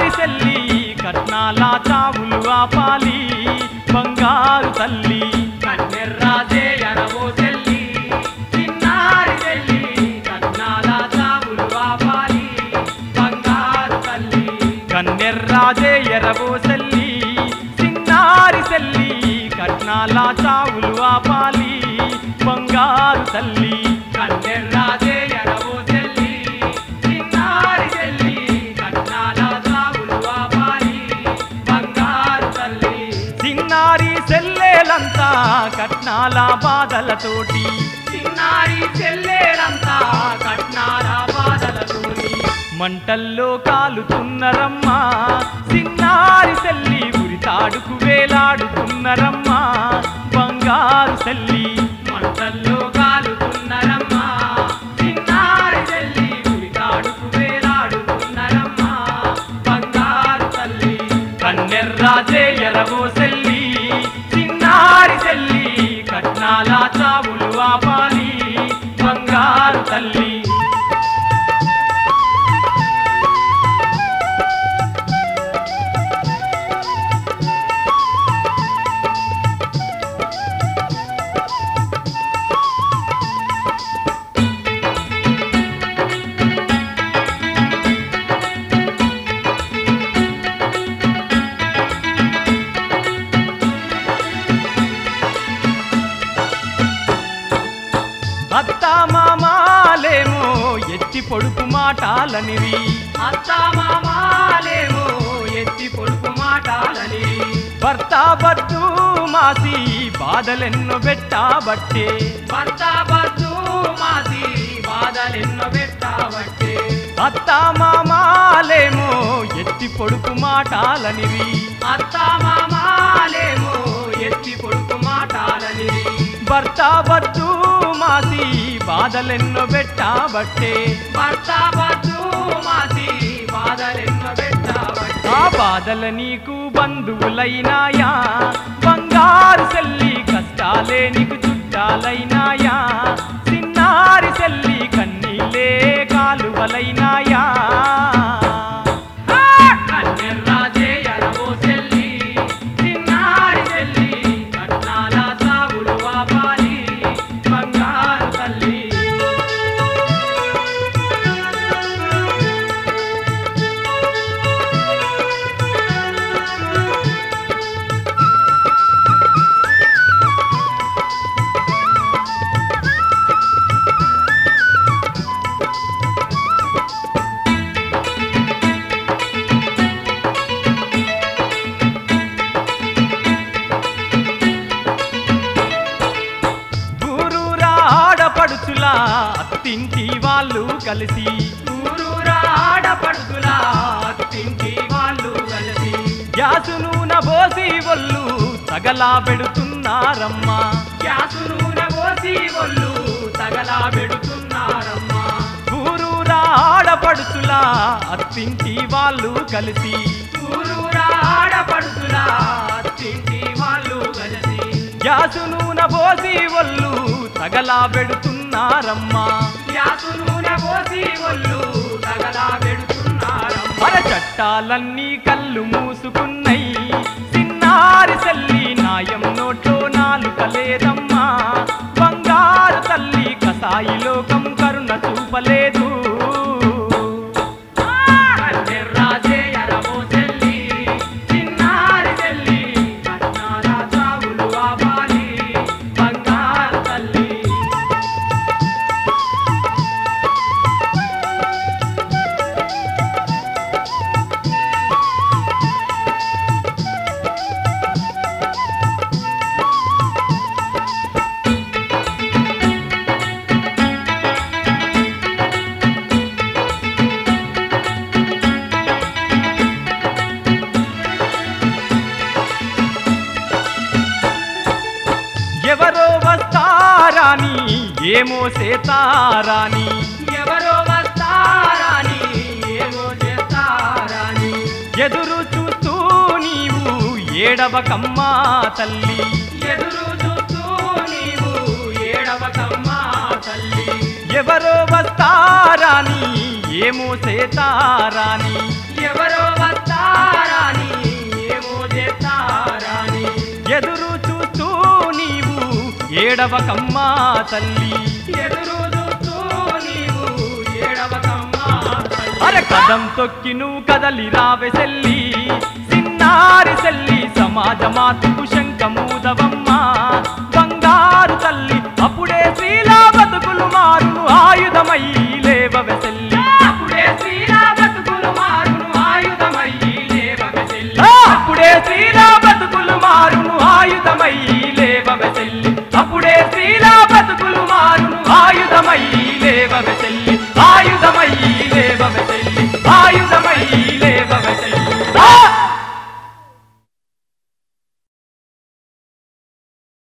చిన్నారి సెల్లి కట్నాల చావులు ఆపాలి బంగారు తల్లి కన్నెర్రాజే ఎరవో చెల్లి చిన్నారి చెల్లి కన్నాల చావులు ఆపాలి బంగారు తల్లి కన్నెర్రాజే ఎరవో సెల్లి చిన్నారి సెల్లి కట్నాల చావులు ఆపాలి బంగారు తల్లి కన్నెర్రాజే ఎరవో చెల్లి చిన్నారి చెల్లి కన్నాల చావులు ఆపాలి బంగారు తల్లి చిన్నారి సెల్లేలంతా కట్నాల బాధలతోటి చిన్నారి చెల్లేరంతా కట్నాల బాధలతోని మంటల్లో కాలుతున్నరమ్మా చిన్నారి సెల్లి ఉరితాడుకు వేలాడుతున్నరమ్మా బంగారు సెల్లి మంటల్లో కాలుతున్నరమ్మా చిన్నారి చెల్లి ఉరితాడుకు వేలాడుతున్నరమ్మా బంగారు తల్లి కన్నెర్రాజే ఎరవో సెల్లి చిన్నారి సెల్లి కట్నాల చావులు ఆపాలి బంగారు తల్లి అత్త మామాలేమో ఎత్తి పొడుపు మాటాలనివి అత్త మామాలేమో ఎత్తి పొడుపు మాటాలని భర్త బద్దు మాసి బాధలెన్నో పెట్టాబట్టే భర్త బద్దు మాసి బాధలెన్నో పెట్టాబట్టే అత్త మామాలేమో ఎత్తి పొడుపు మాటాలనివి అత్త మామాలేమో ఎత్తి పొడుపు మాటాలని భర్త బద్దు మాసి బాధలెన్నో పెట్టాబట్టే భర్త బద్దు మాసి బాధలెన్నో పెట్టాబట్టే ఆ బాధల నీకు బంధువులైనాయా బంగారు సెల్లి కష్టాలే నీకు చుట్టాలైనాయా చిన్నారి సెల్లి కన్నీలే కాలువలైనాయా కన్నెర్రాజే ఎరవో చెల్లి చిన్నారి చెల్లి కట్నాల సాగులు ఆపాలి బంగారు తల్లి ఊరూరా ఆడపడుచులా అత్తింటి వాళ్ళు కలిసి ఊరూరా ఆడపడుతులా తింటి వాళ్ళు కలిసి గ్యాసు నూనె పోసి ఒళ్ళు తగలా పెడుతున్నారమ్మా గ్యాసు నూనె పోసి ఒళ్ళు తగలా పెడుతున్నారమ్మా ఊరూరా ఆడపడుచులా అత్తింటి వాళ్ళు కలిసి ఊరూరా ఆడపడుతులా తింటి వాళ్ళు కలిసి గ్యాసు నూనె పోసి ఒళ్ళు తగలా పెడుతున్నారమ్మా గ్యాసు నూనె పోసి ఒళ్ళు తగలా పెడుతున్నారమ్మా అర చట్టాలన్నీ కళ్ళు మూసుకున్నాయి చిన్నారి సెల్లి నాయం నోట్లో నాలుక లేదమ్మా బంగారు తల్లి కసాయి లోకం కరుణ చూపలేదు కన్నెర్రాజే ఎరవో చెల్లి చిన్నారి చెల్లి కన్నాల చావులు ఆపాలి బంగారు తల్లి ఎవరో వస్తారాని ఏమో సేతారాని ఎవరో వస్తారాని ఏమో చేస్తారాని ఎదురు చూస్తూ నీవు ఏడవకమ్మా తల్లి ఎదురు చూస్తూ నీవు ఏడవకమ్మా తల్లి ఎవరో వస్తారాని ఏమో సేతారాని ఎవరో వస్తారాని ఎదురు చూస్తూ నీవు ఏడవకమ్మా తల్లి ఎదురు చూస్తూ నీవు ఏడవకమ్మా తల్లి. అర కదం తొక్కి నువ్వు కదలి రావె సెల్లి సిన్నారి సెల్లి సమాజ మాతకు శంఖమూదవ